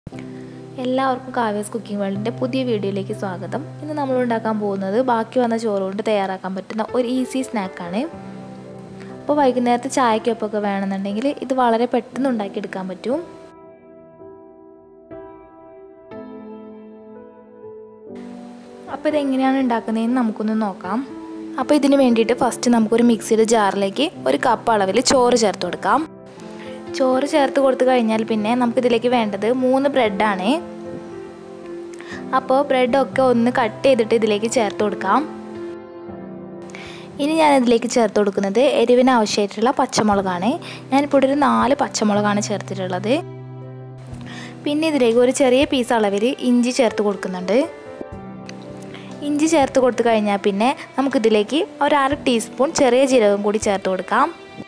എല്ലാവർക്കും കാവേസ് കുക്കിംഗ് വേൾഡിൻ്റെ പുതിയ വീഡിയോയിലേക്ക് സ്വാഗതം ഇന്ന് നമ്മൾ ഉണ്ടാക്കാൻ പോകുന്നത് ബാക്കി വന്ന ചോറ് കൊണ്ട് തയ്യാറാക്കാൻ പറ്റുന്ന ഒരു ഈസി സ്നാക്കാണ് അപ്പോൾ വൈകുന്നേരത്തെ ചായക്കൊപ്പമൊക്കെ വേണമെന്നുണ്ടെങ്കിൽ ഇത് വളരെ പെട്ടെന്ന് ഉണ്ടാക്കിയെടുക്കാൻ പറ്റും അപ്പോൾ ഇതെങ്ങനെയാണ് ഉണ്ടാക്കുന്നതെന്ന് നമുക്കൊന്ന് നോക്കാം അപ്പോൾ ഇതിന് വേണ്ടിയിട്ട് ഫസ്റ്റ് നമുക്കൊരു മിക്സിയുടെ ജാറിലേക്ക് ഒരു കപ്പ് അളവിൽ ചോറ് ചേർത്ത് കൊടുക്കാം ചോറ് ചേർത്ത് കൊടുത്തു കഴിഞ്ഞാൽ പിന്നെ നമുക്കിതിലേക്ക് വേണ്ടത് മൂന്ന് ബ്രെഡാണ് അപ്പോൾ ബ്രെഡൊക്കെ ഒന്ന് കട്ട് ചെയ്തിട്ട് ഇതിലേക്ക് ചേർത്ത് കൊടുക്കാം ഇനി ഞാൻ ഇതിലേക്ക് ചേർത്ത് കൊടുക്കുന്നത് എരിവിന് ആവശ്യമായിട്ടുള്ള പച്ചമുളകാണ് ഞാനിപ്പോൾ ഒരു നാല് പച്ചമുളകാണ് ചേർത്തിട്ടുള്ളത് പിന്നെ ഇതിലേക്ക് ഒരു ചെറിയ പീസ് അളവിൽ ഇഞ്ചി ചേർത്ത് കൊടുക്കുന്നുണ്ട് ഇഞ്ചി ചേർത്ത് കൊടുത്തു കഴിഞ്ഞാൽ പിന്നെ നമുക്കിതിലേക്ക് ഒരു അര ടീസ്പൂൺ ചെറിയ ജീരകം കൂടി ചേർത്ത് കൊടുക്കാം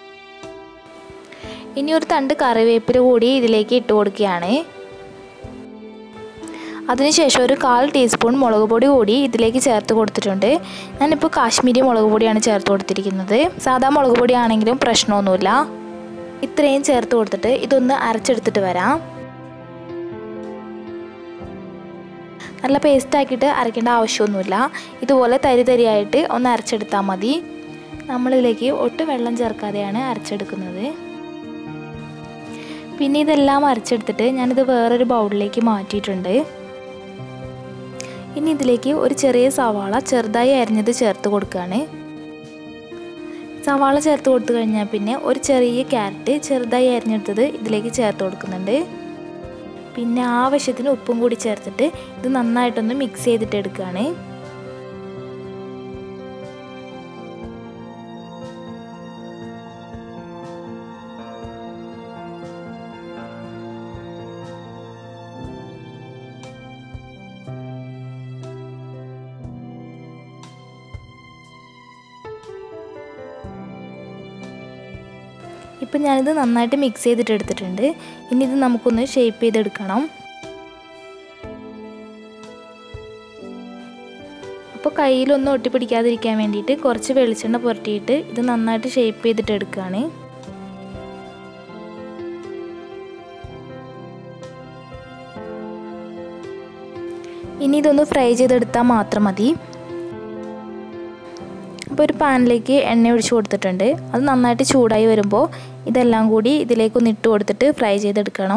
ഇനി ഒരു തണ്ട് കറിവേപ്പില കൂടി ഇതിലേക്ക് ഇട്ട് കൊടുക്കുകയാണ് അതിനുശേഷം ഒരു കാൽ ടീസ്പൂൺ മുളക് പൊടി കൂടി ഇതിലേക്ക് ചേർത്ത് കൊടുത്തിട്ടുണ്ട് ഞാനിപ്പോൾ കാശ്മീരി മുളക് പൊടിയാണ് ചേർത്ത് കൊടുത്തിരിക്കുന്നത് സാധാ മുളക് പൊടി ആണെങ്കിലും പ്രശ്നമൊന്നുമില്ല ഇത്രയും ചേർത്ത് കൊടുത്തിട്ട് ഇതൊന്ന് അരച്ചെടുത്തിട്ട് വരാം നല്ല പേസ്റ്റ് ആക്കിയിട്ട് അരയ്ക്കേണ്ട ആവശ്യമൊന്നുമില്ല ഇതുപോലെ തരി തരിയായിട്ട് ഒന്ന് അരച്ചെടുത്താൽ മതി നമ്മളിതിലേക്ക് ഒട്ടും വെള്ളം ചേർക്കാതെയാണ് അരച്ചെടുക്കുന്നത് പിന്നെ ഇതെല്ലാം അരച്ചെടുത്തിട്ട് ഞാനിത് വേറൊരു ബൗളിലേക്ക് മാറ്റിയിട്ടുണ്ട് ഇനി ഇതിലേക്ക് ഒരു ചെറിയ സവാള ചെറുതായി അരിഞ്ഞത് ചേർത്ത് കൊടുക്കുകയാണ് സവാള ചേർത്ത് കൊടുത്തു കഴിഞ്ഞാൽ പിന്നെ ഒരു ചെറിയ ക്യാരറ്റ് ചെറുതായി അരിഞ്ഞെടുത്തത് ഇതിലേക്ക് ചേർത്ത് കൊടുക്കുന്നുണ്ട് പിന്നെ ആവശ്യത്തിന് ഉപ്പും കൂടി ചേർത്തിട്ട് ഇത് നന്നായിട്ടൊന്ന് മിക്സ് ചെയ്തിട്ട് എടുക്കുകയാണ് ഇപ്പം ഞാനിത് നന്നായിട്ട് മിക്സ് ചെയ്തിട്ട് എടുത്തിട്ടുണ്ട് ഇനി ഇത് നമുക്കൊന്ന് ഷേപ്പ് ചെയ്തെടുക്കണം അപ്പോൾ കയ്യിലൊന്നും ഒട്ടിപ്പിടിക്കാതിരിക്കാൻ വേണ്ടിയിട്ട് കുറച്ച് വെളിച്ചെണ്ണ പുരട്ടിയിട്ട് ഇത് നന്നായിട്ട് ഷേപ്പ് ചെയ്തിട്ട് എടുക്കുകയാണ് ഇനി ഇതൊന്ന് ഫ്രൈ ചെയ്തെടുത്താൽ മാത്രം മതി അപ്പോൾ ഒരു പാനിലേക്ക് എണ്ണ ഒഴിച്ച് കൊടുത്തിട്ടുണ്ട് അത് നന്നായിട്ട് ചൂടായി വരുമ്പോൾ ഇതെല്ലാം കൂടി ഇതിലേക്കൊന്ന് ഇട്ട് കൊടുത്തിട്ട് ഫ്രൈ ചെയ്തെടുക്കണം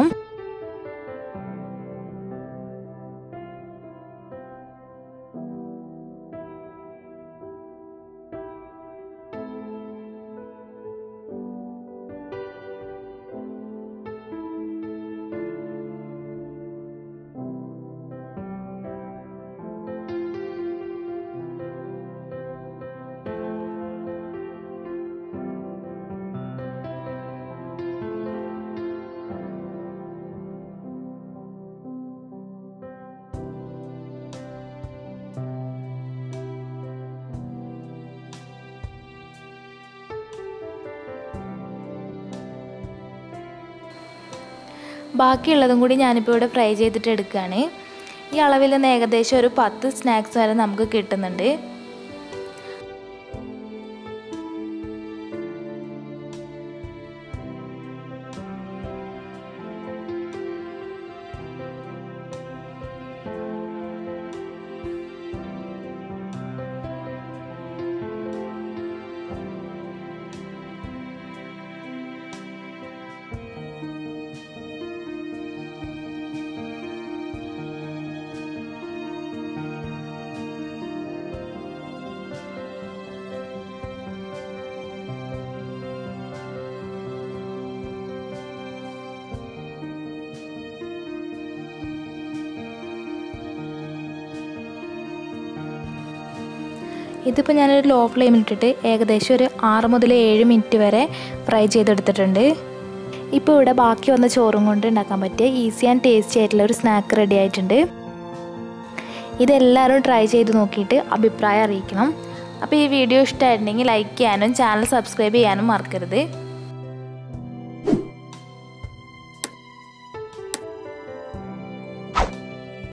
ബാക്കിയുള്ളതും കൂടി ഞാനിപ്പോൾ ഇവിടെ ഫ്രൈ ചെയ്തിട്ട് എടുക്കുകയാണ് ഈ അളവിൽ നിന്ന് ഏകദേശം ഒരു പത്ത് സ്നാക്സ് വരെ നമുക്ക് കിട്ടുന്നുണ്ട് ഇതിപ്പോൾ ഞാനൊരു ലോ ഫ്ലെയിമിലിട്ടിട്ട് ഏകദേശം ഒരു ആറ് മുതൽ ഏഴ് മിനിറ്റ് വരെ ഫ്രൈ ചെയ്തെടുത്തിട്ടുണ്ട് ഇപ്പോൾ ഇവിടെ ബാക്കി വന്ന ചോറും കൊണ്ട് ഉണ്ടാക്കാൻ പറ്റിയ ഈസി ആൻഡ് ടേസ്റ്റി ആയിട്ടുള്ള ഒരു സ്നാക്ക് റെഡി ആയിട്ടുണ്ട് ഇതെല്ലാവരും ട്രൈ ചെയ്ത് നോക്കിയിട്ട് അഭിപ്രായം അറിയിക്കണം അപ്പോൾ ഈ വീഡിയോ ഇഷ്ടമായിട്ടുണ്ടെങ്കിൽ ലൈക്ക് ചെയ്യാനും ചാനൽ സബ്സ്ക്രൈബ് ചെയ്യാനും മറക്കരുത്